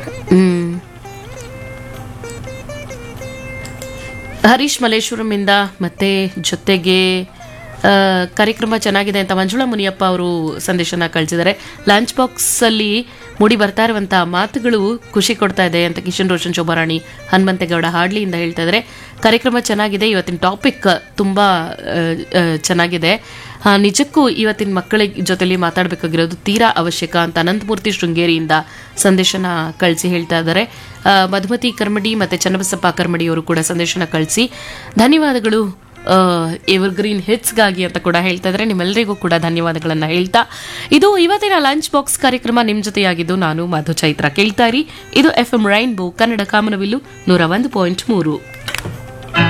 ಹ್ಮ್. ಹರೀಶ್ ಮಲ್ಲೇಶ್ವರಮಿಂದ ಮತ್ತೆ ಜೊತೆಗೆ ಆ, ಕಾರ್ಯಕ್ರಮ ಚೆನ್ನಾಗಿದೆ ಅಂತ ಮಂಜುಳಾ ಮುನಿಯಪ್ಪ ಅವರು ಸಂದೇಶನ ಕಳಿಸಿದ್ದಾರೆ ಲಂಚ್ ಬಾಕ್ಸ್ ಅಲ್ಲಿ ಮೂಡಿ ಬರ್ತಾ ಇರುವಂತಹ ಮಾತುಗಳು ಖುಷಿ ಕೊಡ್ತಾ ಇದೆ ಅಂತ ಕಿಶನ್ ರೋಷನ್ ಶೋಭಾರಾಣಿ ಹನುಮಂತೇಗೌಡ ಹಾಡ್ಲಿಯಿಂದ ಹೇಳ್ತಾ ಇದ್ದಾರೆ ಕಾರ್ಯಕ್ರಮ ಚೆನ್ನಾಗಿದೆ ಇವತ್ತಿನ ಟಾಪಿಕ್ ತುಂಬಾ ಆ, ಆ, ಚೆನ್ನಾಗಿದೆ ಆ, ನಿಜಕ್ಕೂ ಇವತ್ತಿನ ಮಕ್ಕಳ ಜೊತೆಲಿ ಮಾತಾಡಬೇಕಾಗಿರೋದು ತೀರಾ ಅವಶ್ಯಕ ಅಂತ ಅನಂತಮೂರ್ತಿ ಶೃಂಗೇರಿಯಿಂದ ಸಂದೇಶನ ಕಳಿಸಿ ಹೇಳ್ತಾ ಇದ್ದಾರೆ ಆ, ಮಧುಮತಿ ಕರ್ಮಡಿ ಮತ್ತೆ ಚನ್ನಬಸಪ್ಪ ಕರ್ಮಡಿ ಅವರು ಕೂಡ ಸಂದೇಶನ ಕಳಿಸಿ ಧನ್ಯವಾದಗಳು ಎವರ್ ಗ್ರೀನ್ ಹಿಟ್ಸ್ಗಾಗಿ ಅಂತ ಕೂಡ ಹೇಳ್ತಾ ಇದ್ದಾರೆ ನಿಮ್ಮೆಲ್ಲರಿಗೂ ಕೂಡ ಧನ್ಯವಾದಗಳನ್ನ ಹೇಳ್ತಾ ಇದು ಇವತ್ತಿನ ಲಂಚ್ ಬಾಕ್ಸ್ ಕಾರ್ಯಕ್ರಮ ನಿಮ್ ಜೊತೆಯಾಗಿದ್ದು ನಾನು ಮಧು ಚೈತ್ರ ಕೇಳ್ತಾ ಇರಿ ಇದು ಎಫ್ ಎಂ ರೈನ್ಬೋ ಕನ್ನಡ ಕಾಮನವಿಲ್ಲು ನೂರ ಒಂದು ಪಾಯಿಂಟ್ ಮೂರು